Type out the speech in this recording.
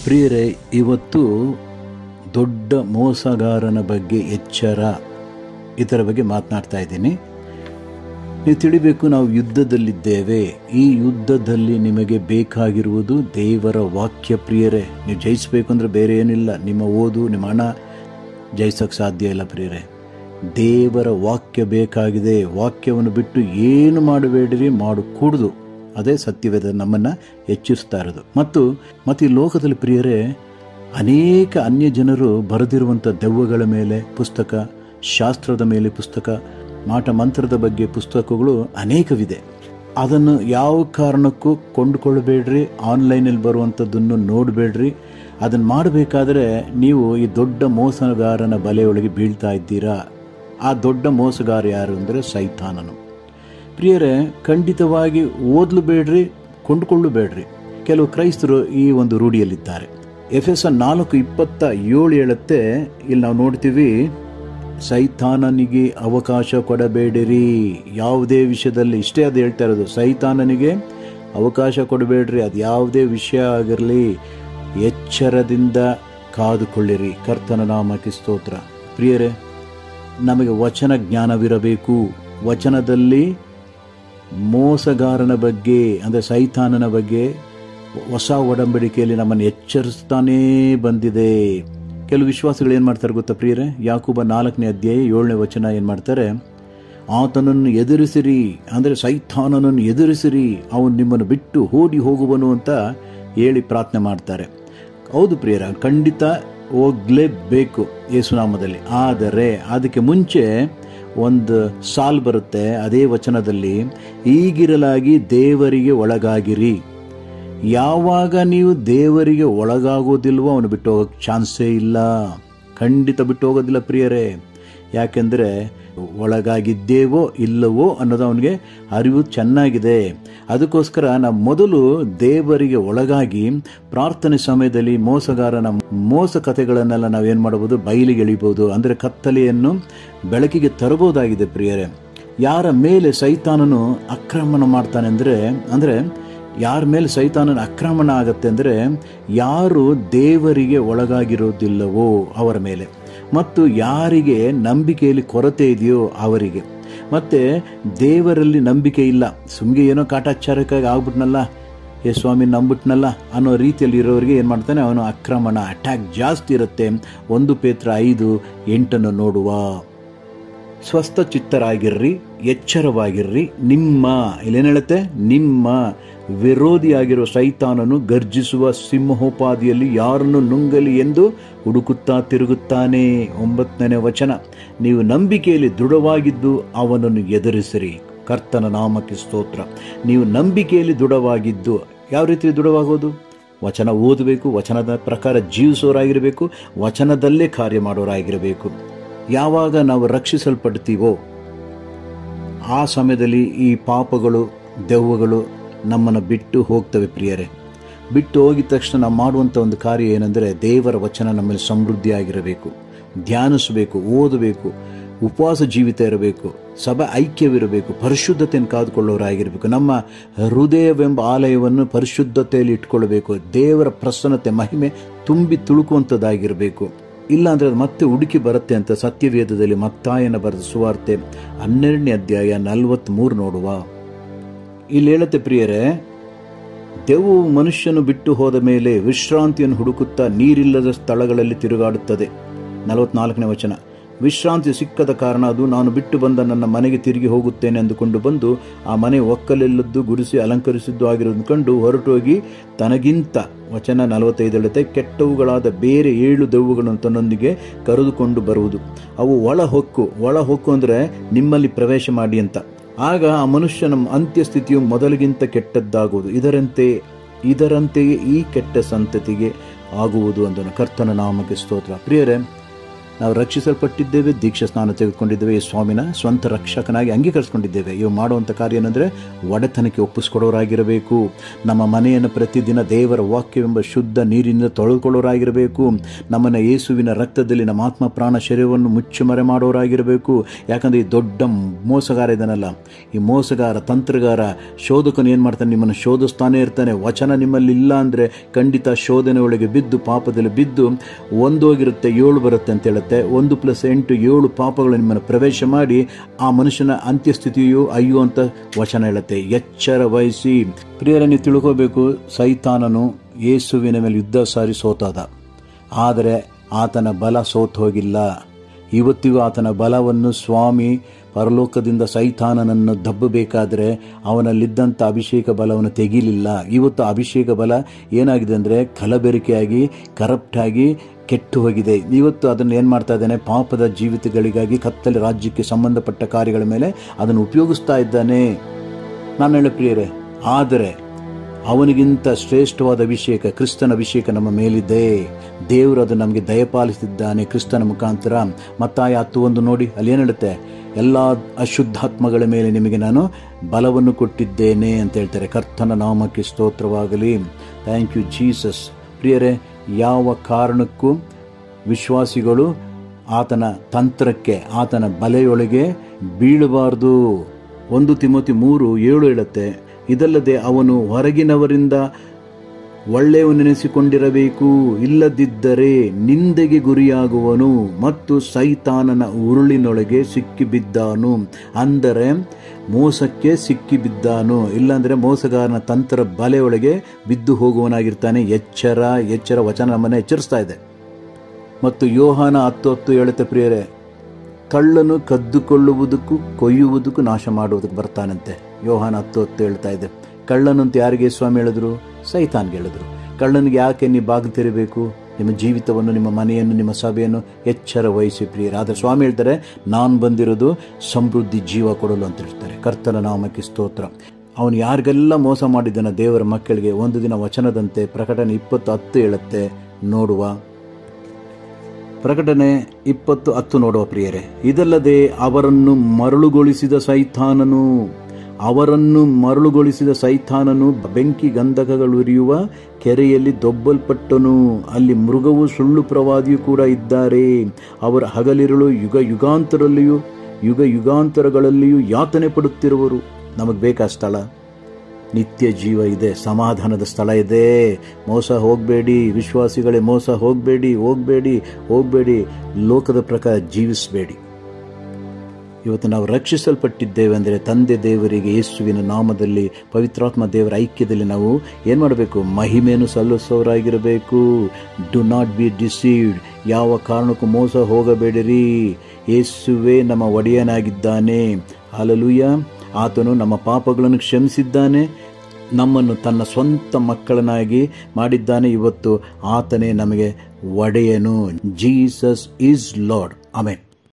ಪ್ರಿಯರೇ ಇವತ್ತು ದೊಡ್ಡ ಮೋಸಗಾರನ ಬಗ್ಗೆ ಎಚ್ಚರ ಇದರ ಬಗ್ಗೆ ಮಾತನಾಡ್ತಾ ಇದ್ದೀನಿ ನೀವು ತಿಳಿಬೇಕು ನಾವು ಯುದ್ಧದಲ್ಲಿದ್ದೇವೆ ಈ ಯುದ್ಧದಲ್ಲಿ ನಿಮಗೆ ಬೇಕಾಗಿರುವುದು ದೇವರ ವಾಕ್ಯ ಪ್ರಿಯರೇ ನೀವು ಜಯಿಸಬೇಕು ಅಂದರೆ ಬೇರೆ ಏನಿಲ್ಲ ನಿಮ್ಮ ಓದು ನಿಮ್ಮ ಹಣ ಜಯಿಸೋಕ್ಕೆ ಸಾಧ್ಯ ಇಲ್ಲ ಪ್ರಿಯರೇ ದೇವರ ವಾಕ್ಯ ಬೇಕಾಗಿದೆ ವಾಕ್ಯವನ್ನು ಬಿಟ್ಟು ಏನು ಮಾಡಬೇಡಿರಿ ಮಾಡು ಕೂಡುದು ಅದೇ ಸತ್ಯವೇದ ನಮ್ಮನ್ನು ಹೆಚ್ಚಿಸ್ತಾ ಇರೋದು ಮತ್ತು ಮತ್ತು ಈ ಲೋಕದಲ್ಲಿ ಪ್ರಿಯರೇ ಅನೇಕ ಅನ್ಯ ಜನರು ಬರೆದಿರುವಂಥ ದೆವ್ವಗಳ ಮೇಲೆ ಪುಸ್ತಕ ಶಾಸ್ತ್ರದ ಮೇಲೆ ಪುಸ್ತಕ ಮಾಟ ಮಂತ್ರದ ಬಗ್ಗೆ ಪುಸ್ತಕಗಳು ಅನೇಕವಿದೆ ಅದನ್ನು ಯಾವ ಕಾರಣಕ್ಕೂ ಕೊಂಡುಕೊಳ್ಳಬೇಡ್ರಿ ಆನ್ಲೈನಲ್ಲಿ ಬರುವಂಥದ್ದನ್ನು ನೋಡಬೇಡ್ರಿ ಅದನ್ನು ಮಾಡಬೇಕಾದ್ರೆ ನೀವು ಈ ದೊಡ್ಡ ಮೋಸಗಾರನ ಬಲೆಯೊಳಗೆ ಬೀಳ್ತಾ ಇದ್ದೀರಾ ಆ ದೊಡ್ಡ ಮೋಸಗಾರ ಯಾರು ಅಂದರೆ ಸೈತಾನನು ಪ್ರಿಯರೇ ಖಂಡಿತವಾಗಿ ಓದಲು ಬೇಡ್ರಿ ಕೊಂಡುಕೊಳ್ಳು ಬೇಡ್ರಿ ಕೆಲವು ಕ್ರೈಸ್ತರು ಈ ಒಂದು ರೂಢಿಯಲ್ಲಿದ್ದಾರೆ ಎಫ್ ಎಸ್ ನಾಲ್ಕು ಇಪ್ಪತ್ತ ಏಳು ಹೇಳುತ್ತೆ ಇಲ್ಲಿ ನಾವು ನೋಡ್ತೀವಿ ಸೈತಾನನಿಗೆ ಅವಕಾಶ ಕೊಡಬೇಡಿರಿ ಯಾವುದೇ ವಿಷಯದಲ್ಲಿ ಇಷ್ಟೇ ಅದು ಹೇಳ್ತಾ ಇರೋದು ಸೈತಾನನಿಗೆ ಅವಕಾಶ ಕೊಡಬೇಡ್ರಿ ಅದು ಯಾವುದೇ ವಿಷಯ ಆಗಿರಲಿ ಎಚ್ಚರದಿಂದ ಕಾದುಕೊಳ್ಳಿರಿ ಕರ್ತನ ನಾಮಕ್ಕೆ ಸ್ತೋತ್ರ ಪ್ರಿಯರೇ ನಮಗೆ ವಚನ ಜ್ಞಾನವಿರಬೇಕು ವಚನದಲ್ಲಿ ಮೋಸಗಾರನ ಬಗ್ಗೆ ಅಂದರೆ ಸೈತಾನನ ಬಗ್ಗೆ ಹೊಸ ಒಡಂಬಡಿಕೆಯಲ್ಲಿ ನಮ್ಮನ್ನು ಎಚ್ಚರಿಸ್ತಾನೇ ಬಂದಿದೆ ಕೆಲವು ವಿಶ್ವಾಸಿಗಳು ಏನು ಮಾಡ್ತಾರೆ ಗೊತ್ತಾ ಪ್ರಿಯರೇ ಯಾಕೂಬ ನಾಲ್ಕನೇ ಅಧ್ಯಾಯ ಏಳನೇ ವಚನ ಏನು ಮಾಡ್ತಾರೆ ಆತನನ್ನು ಎದುರಿಸಿರಿ ಅಂದರೆ ಸೈತಾನನನ್ನು ಎದುರಿಸಿರಿ ಅವನು ನಿಮ್ಮನ್ನು ಬಿಟ್ಟು ಓಡಿ ಹೋಗುವನು ಅಂತ ಹೇಳಿ ಪ್ರಾರ್ಥನೆ ಮಾಡ್ತಾರೆ ಹೌದು ಪ್ರಿಯರ ಖಂಡಿತ ಹೋಗ್ಲೇಬೇಕು ಯೇಸುನಾಮದಲ್ಲಿ ಆದರೆ ಅದಕ್ಕೆ ಮುಂಚೆ ಒಂದು ಸಾಲ್ ಬರುತ್ತೆ ಅದೇ ವಚನದಲ್ಲಿ ಈಗಿರಲಾಗಿ ದೇವರಿಗೆ ಒಳಗಾಗಿರಿ ಯಾವಾಗ ನೀವು ದೇವರಿಗೆ ಒಳಗಾಗೋದಿಲ್ವೋ ಅವನು ಬಿಟ್ಟು ಹೋಗೋಕ್ಕೆ ಚಾನ್ಸೇ ಇಲ್ಲ ಖಂಡಿತ ಬಿಟ್ಟು ಹೋಗೋದಿಲ್ಲ ಪ್ರಿಯರೇ ಯಾಕೆಂದರೆ ಒಳಗಾಗಿದ್ದೇವೋ ಇಲ್ಲವೋ ಅನ್ನೋದು ಅವನಿಗೆ ಅರಿವು ಚೆನ್ನಾಗಿದೆ ಅದಕ್ಕೋಸ್ಕರ ನಾವು ಮೊದಲು ದೇವರಿಗೆ ಒಳಗಾಗಿ ಪ್ರಾರ್ಥನೆ ಸಮಯದಲ್ಲಿ ಮೋಸಗಾರನ ಮೋಸ ಕಥೆಗಳನ್ನೆಲ್ಲ ನಾವೇನು ಮಾಡಬಹುದು ಬಯಲಿಗೆ ಎಳಿಬೋದು ಅಂದರೆ ಕತ್ತಲೆಯನ್ನು ಬೆಳಕಿಗೆ ತರಬಹುದಾಗಿದೆ ಪ್ರಿಯರೇ ಯಾರ ಮೇಲೆ ಸೈತಾನನು ಆಕ್ರಮಣ ಮಾಡ್ತಾನೆ ಅಂದರೆ ಅಂದರೆ ಯಾರ ಮೇಲೆ ಸೈತಾನನ ಆಕ್ರಮಣ ಆಗತ್ತೆ ಅಂದರೆ ಯಾರು ದೇವರಿಗೆ ಒಳಗಾಗಿರೋದಿಲ್ಲವೋ ಅವರ ಮೇಲೆ ಮತ್ತು ಯಾರಿಗೆ ನಂಬಿಕೆಯಲ್ಲಿ ಕೊರತೆ ಇದೆಯೋ ಅವರಿಗೆ ಮತ್ತು ದೇವರಲ್ಲಿ ನಂಬಿಕೆ ಇಲ್ಲ ಸುಮ್ಗೆ ಏನೋ ಕಾಟಾಚಾರಕ್ಕಾಗಿ ಆಗ್ಬಿಟ್ನಲ್ಲ ಏ ಸ್ವಾಮಿ ನಂಬಿಟ್ನಲ್ಲ ಅನ್ನೋ ರೀತಿಯಲ್ಲಿ ಇರೋರಿಗೆ ಏನು ಮಾಡ್ತಾನೆ ಅವನು ಆಕ್ರಮಣ ಅಟ್ಯಾಕ್ ಜಾಸ್ತಿ ಇರುತ್ತೆ ಒಂದು ಪೇತ್ರ ಐದು ಎಂಟನ್ನು ನೋಡುವ ಸ್ವಸ್ಥ ಚಿತ್ತರಾಗಿರ್ರಿ ಎಚ್ಚರವಾಗಿರ್ರಿ ನಿಮ್ಮ ಇಲ್ಲೇನು ಹೇಳುತ್ತೆ ನಿಮ್ಮ ವಿರೋಧಿಯಾಗಿರೋ ಸೈತಾನನು ಗರ್ಜಿಸುವ ಸಿಂಹೋಪಾದಿಯಲ್ಲಿ ಯಾರನ್ನು ನುಂಗಲಿ ಎಂದು ಹುಡುಕುತ್ತಾ ತಿರುಗುತ್ತಾನೆ ಒಂಬತ್ತನೇ ವಚನ ನೀವು ನಂಬಿಕೆಯಲ್ಲಿ ದೃಢವಾಗಿದ್ದು ಅವನನ್ನು ಎದುರಿಸಿರಿ ಕರ್ತನ ನಾಮಕ್ಕೆ ಸ್ತೋತ್ರ ನೀವು ನಂಬಿಕೆಯಲ್ಲಿ ದೃಢವಾಗಿದ್ದು ಯಾವ ರೀತಿ ದೃಢವಾಗೋದು ವಚನ ಓದಬೇಕು ವಚನದ ಪ್ರಕಾರ ಜೀವಿಸೋರಾಗಿರಬೇಕು ವಚನದಲ್ಲೇ ಕಾರ್ಯ ಮಾಡೋರಾಗಿರಬೇಕು ಯಾವಾಗ ನಾವು ರಕ್ಷಿಸಲ್ಪಡ್ತೀವೋ ಆ ಸಮಯದಲ್ಲಿ ಈ ಪಾಪಗಳು ದೆವ್ವಗಳು ನಮ್ಮನ್ನು ಬಿಟ್ಟು ಹೋಗ್ತವೆ ಪ್ರಿಯರೇ ಬಿಟ್ಟು ಹೋಗಿದ ತಕ್ಷಣ ನಾವು ಮಾಡುವಂಥ ಒಂದು ಕಾರ್ಯ ಏನಂದರೆ ದೇವರ ವಚನ ನಮ್ಮಲ್ಲಿ ಸಮೃದ್ಧಿಯಾಗಿರಬೇಕು ಧ್ಯಾನಿಸಬೇಕು ಓದಬೇಕು ಉಪವಾಸ ಜೀವಿತ ಇರಬೇಕು ಸಭೆ ಐಕ್ಯವಿರಬೇಕು ಪರಿಶುದ್ಧತೆಯನ್ನು ಕಾದುಕೊಳ್ಳೋರಾಗಿರಬೇಕು ನಮ್ಮ ಹೃದಯವೆಂಬ ಆಲಯವನ್ನು ಪರಿಶುದ್ಧತೆಯಲ್ಲಿ ಇಟ್ಕೊಳ್ಬೇಕು ದೇವರ ಪ್ರಸನ್ನತೆ ಮಹಿಮೆ ತುಂಬಿ ತುಳುಕುವಂಥದ್ದಾಗಿರಬೇಕು ಇಲ್ಲ ಅಂದರೆ ಅದು ಮತ್ತೆ ಹುಡುಕಿ ಬರುತ್ತೆ ಅಂತ ಸತ್ಯವೇದದಲ್ಲಿ ಮತ್ತಾಯನ ಬರೆದ ಸುವಾರ್ತೆ ಹನ್ನೆರಡನೇ ಅಧ್ಯಾಯ ನಲವತ್ತ್ಮೂರು ನೋಡುವ ಇಲ್ಲಿ ಹೇಳುತ್ತೆ ಪ್ರಿಯರೇ ದೆವ್ವು ಮನುಷ್ಯನು ಬಿಟ್ಟು ಹೋದ ಮೇಲೆ ವಿಶ್ರಾಂತಿಯನ್ನು ಹುಡುಕುತ್ತಾ ನೀರಿಲ್ಲದ ಸ್ಥಳಗಳಲ್ಲಿ ತಿರುಗಾಡುತ್ತದೆ ನಲವತ್ನಾಲ್ಕನೇ ವಚನ ವಿಶ್ರಾಂತಿ ಸಿಕ್ಕದ ಕಾರಣ ಅದು ನಾನು ಬಿಟ್ಟು ಬಂದ ನನ್ನ ಮನೆಗೆ ತಿರುಗಿ ಹೋಗುತ್ತೇನೆ ಅಂದುಕೊಂಡು ಬಂದು ಆ ಮನೆ ಒಕ್ಕಲೆಲ್ಲದ್ದು ಗುಡಿಸಿ ಅಲಂಕರಿಸಿದ್ದು ಆಗಿರೋದನ್ನು ಕಂಡು ಹೊರಟೋಗಿ ತನಗಿಂತ ವಚನ ನಲವತ್ತೈದಳತೆ ಕೆಟ್ಟವುಗಳಾದ ಬೇರೆ ಏಳು ದೆವ್ವಗಳನ್ನು ತನ್ನೊಂದಿಗೆ ಕರೆದುಕೊಂಡು ಬರುವುದು ಅವು ಒಳ ಹೊಕ್ಕು ಒಳ ಹೊಕ್ಕು ಅಂದರೆ ನಿಮ್ಮಲ್ಲಿ ಪ್ರವೇಶ ಮಾಡಿ ಅಂತ ಆಗ ಆ ಮನುಷ್ಯನ ಅಂತ್ಯಸ್ಥಿತಿಯು ಮೊದಲಿಗಿಂತ ಕೆಟ್ಟದ್ದಾಗುವುದು ಇದರಂತೆ ಇದರಂತೆಯೇ ಈ ಕೆಟ್ಟ ಸಂತತಿಗೆ ಆಗುವುದು ಅಂದನು ಕರ್ತನ ನಾಮಕ್ಕೆ ಸ್ತೋತ್ರ ಪ್ರಿಯರೇ ನಾವು ರಕ್ಷಿಸಲ್ಪಟ್ಟಿದ್ದೇವೆ ದೀಕ್ಷಾ ಸ್ನಾನ ತೆಗೆದುಕೊಂಡಿದ್ದೇವೆ ಈ ಸ್ವಾಮಿನ ಸ್ವಂತ ರಕ್ಷಕನಾಗಿ ಅಂಗೀಕರಿಸಿಕೊಂಡಿದ್ದೇವೆ ಇವು ಮಾಡುವಂಥ ಕಾರ್ಯ ಏನಂದರೆ ಒಡೆತನಕ್ಕೆ ಒಪ್ಪಿಸ್ಕೊಡೋರಾಗಿರಬೇಕು ನಮ್ಮ ಮನೆಯನ್ನು ಪ್ರತಿದಿನ ದೇವರ ವಾಕ್ಯವೆಂಬ ಶುದ್ಧ ನೀರಿನಿಂದ ತೊಳೆದುಕೊಳ್ಳೋರಾಗಿರಬೇಕು ನಮ್ಮನ್ನು ಯೇಸುವಿನ ರಕ್ತದಲ್ಲಿ ನಮ್ಮ ಆತ್ಮ ಪ್ರಾಣ ಶರೀರವನ್ನು ಮುಚ್ಚುಮರೆ ಮಾಡೋರಾಗಿರಬೇಕು ಯಾಕಂದರೆ ಈ ದೊಡ್ಡ ಮೋಸಗಾರ ಇದನ್ನಲ್ಲ ಈ ಮೋಸಗಾರ ತಂತ್ರಗಾರ ಶೋಧಕನು ಏನು ಮಾಡ್ತಾನೆ ನಿಮ್ಮನ್ನು ಶೋಧಿಸ್ತಾನೆ ಇರ್ತಾನೆ ವಚನ ನಿಮ್ಮಲ್ಲಿ ಇಲ್ಲ ಅಂದರೆ ಖಂಡಿತ ಶೋಧನೆ ಒಳಗೆ ಬಿದ್ದು ಪಾಪದಲ್ಲಿ ಬಿದ್ದು ಒಂದೋಗಿರುತ್ತೆ ಏಳು ಬರುತ್ತೆ ಅಂತ ಹೇಳುತ್ತೆ ಒಂದು ಪ್ಲಸ್ ಎಂಟು ಏಳು ಪಾಪಗಳು ನಿಮ್ಮನ್ನು ಪ್ರವೇಶ ಮಾಡಿ ಆ ಮನುಷ್ಯನ ಅಂತ್ಯಸ್ಥಿತಿಯು ಅಯ್ಯೋ ಅಂತ ವಚನ ಹೇಳುತ್ತೆ ಎಚ್ಚರ ವಹಿಸಿ ಪ್ರಿಯರ ನೀವು ತಿಳ್ಕೋಬೇಕು ಸೈತಾನನು ಯೇಸುವಿನ ಮೇಲೆ ಯುದ್ಧ ಸಾರಿ ಸೋತಾದ ಆದರೆ ಆತನ ಬಲ ಸೋತು ಹೋಗಿಲ್ಲ ಇವತ್ತಿಗೂ ಆತನ ಬಲವನ್ನು ಸ್ವಾಮಿ ಪರಲೋಕದಿಂದ ಸೈತಾನನನ್ನು ದಬ್ಬಬೇಕಾದರೆ ಅವನಲ್ಲಿದ್ದಂಥ ಅಭಿಷೇಕ ಬಲವನ್ನು ತೆಗೀಲಿಲ್ಲ ಇವತ್ತು ಅಭಿಷೇಕ ಬಲ ಏನಾಗಿದೆ ಅಂದರೆ ಕಲಬೆರಿಕೆಯಾಗಿ ಕರಪ್ಟ್ ಆಗಿ ಕೆಟ್ಟು ಹೋಗಿದೆ ಇವತ್ತು ಅದನ್ನು ಏನು ಮಾಡ್ತಾ ಇದ್ದಾನೆ ಪಾಪದ ಜೀವಿತಗಳಿಗಾಗಿ ಕತ್ತಲೆ ರಾಜ್ಯಕ್ಕೆ ಸಂಬಂಧಪಟ್ಟ ಕಾರ್ಯಗಳ ಮೇಲೆ ಅದನ್ನು ಉಪಯೋಗಿಸ್ತಾ ಇದ್ದಾನೆ ನಾನು ಹೇಳ ಪ್ರಿಯರೇ ಆದರೆ ಅವನಿಗಿಂತ ಶ್ರೇಷ್ಠವಾದ ಅಭಿಷೇಕ ಕ್ರಿಸ್ತನ ಅಭಿಷೇಕ ನಮ್ಮ ಮೇಲಿದೆ ದೇವರು ಅದು ನಮಗೆ ದಯಪಾಲಿಸಿದ್ದಾನೆ ಕ್ರಿಸ್ತನ ಮುಖಾಂತರ ಮತ್ತಾಯ ಹತ್ತು ಒಂದು ನೋಡಿ ಅಲ್ಲಿ ಏನು ಹೇಳುತ್ತೆ ಎಲ್ಲ ಅಶುದ್ಧಾತ್ಮಗಳ ಮೇಲೆ ನಿಮಗೆ ನಾನು ಬಲವನ್ನು ಕೊಟ್ಟಿದ್ದೇನೆ ಅಂತ ಹೇಳ್ತಾರೆ ಕರ್ತನ ನಾಮಕ್ಕೆ ಸ್ತೋತ್ರವಾಗಲಿ ಥ್ಯಾಂಕ್ ಯು ಜೀಸಸ್ ಪ್ರಿಯರೇ ಯಾವ ಕಾರಣಕ್ಕೂ ವಿಶ್ವಾಸಿಗಳು ಆತನ ತಂತ್ರಕ್ಕೆ ಆತನ ಬಲೆಯೊಳಗೆ ಬೀಳಬಾರ್ದು ಒಂದು ತಿಮೋತಿ ಮೂರು ಏಳು ಹೇಳುತ್ತೆ ಇದಲ್ಲದೆ ಅವನು ಹೊರಗಿನವರಿಂದ ಒಳ್ಳೆಯವನೆನಿಸಿಕೊಂಡಿರಬೇಕು ಇಲ್ಲದಿದ್ದರೆ ನಿಂದೆಗೆ ಗುರಿಯಾಗುವನು ಮತ್ತು ಸೈತಾನನ ಉರುಳಿನೊಳಗೆ ಸಿಕ್ಕಿಬಿದ್ದಾನು ಅಂದರೆ ಮೋಸಕ್ಕೆ ಸಿಕ್ಕಿಬಿದ್ದಾನು ಇಲ್ಲಾಂದರೆ ಮೋಸಗಾರನ ತಂತ್ರ ಬಲೆಯೊಳಗೆ ಬಿದ್ದು ಹೋಗುವನಾಗಿರ್ತಾನೆ ಎಚ್ಚರ ಎಚ್ಚರ ವಚನ ನಮ್ಮನ್ನು ಎಚ್ಚರಿಸ್ತಾ ಇದೆ ಮತ್ತು ಯೋಹಾನ ಹತ್ತು ಹತ್ತು ಹೇಳುತ್ತೆ ಪ್ರಿಯರೇ ಕಳ್ಳನು ಕದ್ದುಕೊಳ್ಳುವುದಕ್ಕೂ ಕೊಯ್ಯುವುದಕ್ಕೂ ನಾಶ ಮಾಡುವುದಕ್ಕೆ ಬರ್ತಾನಂತೆ ಯೋಹಾನ ಹತ್ತು ಹತ್ತು ಹೇಳ್ತಾ ಇದೆ ಕಳ್ಳನಂತ ಯಾರಿಗೆ ಸ್ವಾಮಿ ಹೇಳಿದ್ರು ಸೈತಾನ್ಗೆ ಹೇಳಿದ್ರು ಕಳ್ಳನಿಗೆ ಯಾಕೆ ನೀವು ಬಾಗಿಲು ತೆರಿಬೇಕು ನಿಮ್ಮ ಜೀವಿತವನ್ನು ನಿಮ್ಮ ಮನೆಯನ್ನು ನಿಮ್ಮ ಸಭೆಯನ್ನು ಎಚ್ಚರ ವಹಿಸಿ ಪ್ರಿಯರು ಆದರೆ ಸ್ವಾಮಿ ಹೇಳ್ತಾರೆ ನಾನು ಬಂದಿರೋದು ಸಮೃದ್ಧಿ ಜೀವ ಕೊಡಲು ಅಂತ ಹೇಳ್ತಾರೆ ಕರ್ತನ ನಾಮಕ್ಕೆ ಸ್ತೋತ್ರ ಅವನು ಯಾರಿಗೆಲ್ಲ ಮೋಸ ಮಾಡಿದ್ದಾನ ದೇವರ ಮಕ್ಕಳಿಗೆ ಒಂದು ದಿನ ವಚನದಂತೆ ಪ್ರಕಟಣೆ ಇಪ್ಪತ್ತು ಹತ್ತು ಹೇಳುತ್ತೆ ನೋಡುವ ಪ್ರಕಟಣೆ ಇಪ್ಪತ್ತು ಹತ್ತು ನೋಡುವ ಪ್ರಿಯರೇ ಇದಲ್ಲದೆ ಅವರನ್ನು ಮರಳುಗೊಳಿಸಿದ ಸೈತಾನನು ಅವರನ್ನು ಮರಳುಗೊಳಿಸಿದ ಸೈತಾನನು ಬೆಂಕಿ ಗಂಧಕಗಳು ಉರಿಯುವ ಕೆರೆಯಲ್ಲಿ ದೊಬ್ಬಲ್ಪಟ್ಟನು ಅಲ್ಲಿ ಮೃಗವು ಸುಳ್ಳು ಪ್ರವಾದಿಯೂ ಕೂಡ ಇದ್ದಾರೆ ಅವರ ಹಗಲಿರುಳು ಯುಗ ಯುಗಾಂತರಲ್ಲಿಯೂ ಯುಗ ಯುಗಾಂತರಗಳಲ್ಲಿಯೂ ಯಾತನೆ ಪಡುತ್ತಿರುವರು ನಮಗೆ ಬೇಕಾ ಸ್ಥಳ ನಿತ್ಯ ಜೀವ ಇದೆ ಸಮಾಧಾನದ ಸ್ಥಳ ಇದೆ ಮೋಸ ಹೋಗಬೇಡಿ ವಿಶ್ವಾಸಿಗಳೇ ಮೋಸ ಹೋಗಬೇಡಿ ಹೋಗಬೇಡಿ ಹೋಗಬೇಡಿ ಲೋಕದ ಪ್ರಕಾರ ಜೀವಿಸಬೇಡಿ ಇವತ್ತು ನಾವು ರಕ್ಷಿಸಲ್ಪಟ್ಟಿದ್ದೇವೆ ಅಂದರೆ ತಂದೆ ದೇವರಿಗೆ ಯೇಸುವಿನ ನಾಮದಲ್ಲಿ ಪವಿತ್ರಾತ್ಮ ದೇವರ ಐಕ್ಯದಲ್ಲಿ ನಾವು ಏನು ಮಾಡಬೇಕು ಮಹಿಮೆಯನ್ನು ಸಲ್ಲಿಸೋರಾಗಿರಬೇಕು ಡು ನಾಟ್ ಬಿ ಡಿಸೀವ್ಡ್ ಯಾವ ಕಾರಣಕ್ಕೂ ಮೋಸ ಹೋಗಬೇಡಿರಿ ಯೇಸುವೆ ನಮ್ಮ ಒಡೆಯನಾಗಿದ್ದಾನೆ ಹಾಲಲೂಯ ಆತನು ನಮ್ಮ ಪಾಪಗಳನ್ನು ಕ್ಷಮಿಸಿದ್ದಾನೆ ನಮ್ಮನ್ನು ತನ್ನ ಸ್ವಂತ ಮಕ್ಕಳನ್ನಾಗಿ ಮಾಡಿದ್ದಾನೆ ಇವತ್ತು ಆತನೇ ನಮಗೆ ಒಡೆಯನು ಜೀಸಸ್ ಈಸ್ ಲಾರ್ಡ್ ಆಮೇನ್